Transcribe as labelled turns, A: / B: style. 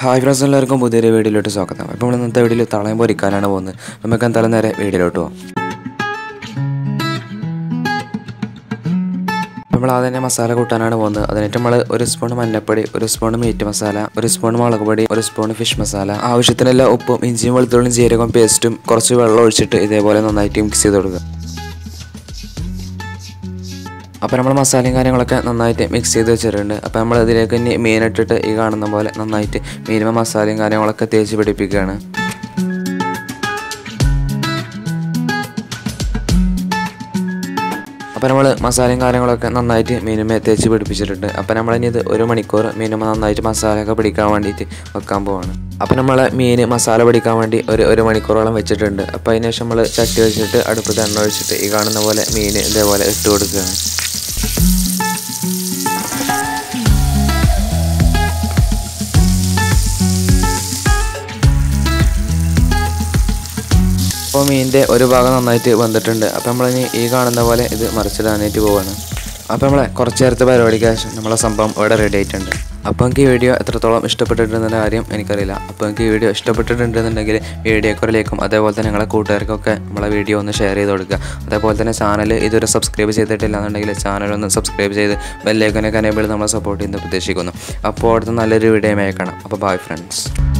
A: hi friends എല്ലാവർക്കും പുതിയൊരു വീഡിയോയിലോട്ട് സ്വാഗതം അപ്പോൾ നമ്മൾ ഇന്നത്തെ വീഡിയോയിൽ തളയം പൊരിക്കാനാണ് പോകുന്നത് നമുക്ക് എന്തായാലും നേരെ വീഡിയോയിലോട്ട് പോകാം നമ്മൾ ആദ്യം തന്നെ മസാല കൂട്ടാനാണ് പോകുന്നത് അതിനായിട്ട് നമ്മൾ ഒരു സ്പൂൺ മഞ്ഞപ്പൊടി ഒരു സ്പൂൺ മീറ്റ് മസാല ഒരു സ്പൂൺ മുളക് പൊടി ഒരു സ്പൂൺ ഫിഷ് മസാല ആവശ്യത്തിനുള്ള ഉപ്പും ഇഞ്ചിയും വെളുത്തുള്ളിയും ജീരകവും പേസ്റ്റും കുറച്ച് വെള്ളം ഒഴിച്ചിട്ട് ഇതേപോലെ നന്നായിട്ട് മിക്സ് ചെയ്ത് കൊടുക്കുക അപ്പോൾ നമ്മൾ മസാലയും കാര്യങ്ങളൊക്കെ നന്നായിട്ട് മിക്സ് ചെയ്ത് വെച്ചിട്ടുണ്ട് അപ്പോൾ നമ്മൾ ഇതിലേക്ക് ഇനി മീൻ ഇട്ടിട്ട് ഈ കാണുന്ന പോലെ നന്നായിട്ട് മീനുമ മസാലയും കാര്യങ്ങളൊക്കെ തേച്ച് പിടിപ്പിക്കുകയാണ് അപ്പോൾ നമ്മൾ മസാലയും കാര്യങ്ങളൊക്കെ നന്നായിട്ട് മീനുമേ തേച്ച് പിടിപ്പിച്ചിട്ടുണ്ട് അപ്പോൾ നമ്മളിനി ഇത് ഒരു മണിക്കൂർ മീനുമ നന്നായിട്ട് മസാലയൊക്കെ പിടിക്കാൻ വേണ്ടിയിട്ട് വെക്കാൻ പോവാണ് അപ്പോൾ നമ്മൾ മീൻ മസാല പിടിക്കാൻ വേണ്ടി ഒരു ഒരു മണിക്കൂറോളം വെച്ചിട്ടുണ്ട് അപ്പോൾ അതിന് ശേഷം നമ്മൾ ചട്ടി വെച്ചിട്ട് അടുപ്പത്ത് എണ്ണ ഒഴിച്ചിട്ട് ഈ കാണുന്ന പോലെ മീൻ ഇതേപോലെ ഇട്ട് കൊടുക്കുകയാണ് അപ്പോൾ മീനിൻ്റെ ഒരു ഭാഗം നന്നായിട്ട് വന്നിട്ടുണ്ട് അപ്പോൾ നമ്മളിനി ഈ കാണുന്ന പോലെ ഇത് മറിച്ചിടാനായിട്ട് പോവാണ് അപ്പോൾ നമ്മളെ കുറച്ച് നേരത്തെ പരിപാടിക്ക് ശേഷം നമ്മളെ സംഭവം ഇവിടെ റെഡി ആയിട്ടുണ്ട് അപ്പോൾ എനിക്ക് ഈ വീഡിയോ എത്രത്തോളം ഇഷ്ടപ്പെട്ടിട്ടുണ്ടെന്ന കാര്യം എനിക്കറിയില്ല അപ്പോൾ എനിക്ക് ഈ വീഡിയോ ഇഷ്ടപ്പെട്ടിട്ടുണ്ടെന്നുണ്ടെങ്കിൽ വീഡിയോക്ക് ഒരു ലൈക്കും അതേപോലെ തന്നെ നിങ്ങളെ കൂട്ടുകാർക്കൊക്കെ നമ്മളെ വീഡിയോ ഒന്ന് ഷെയർ ചെയ്ത് കൊടുക്കുക അതേപോലെ തന്നെ ചാനൽ ഇതുവരെ സബ്സ്ക്രൈബ് ചെയ്തിട്ടില്ല എന്നുണ്ടെങ്കിൽ ചാനൽ ഒന്ന് സബ്സ്ക്രൈബ് ചെയ്ത് ബെല്ലേക്കനൊക്കെ എനേബിൾ നമ്മളെ സപ്പോർട്ട് ചെയ്യുന്നത് പ്രതീക്ഷിക്കുന്നു അപ്പോൾ അടുത്ത നല്ലൊരു വീഡിയോ കാണാം അപ്പോൾ ബൈ ഫ്രണ്ട്സ്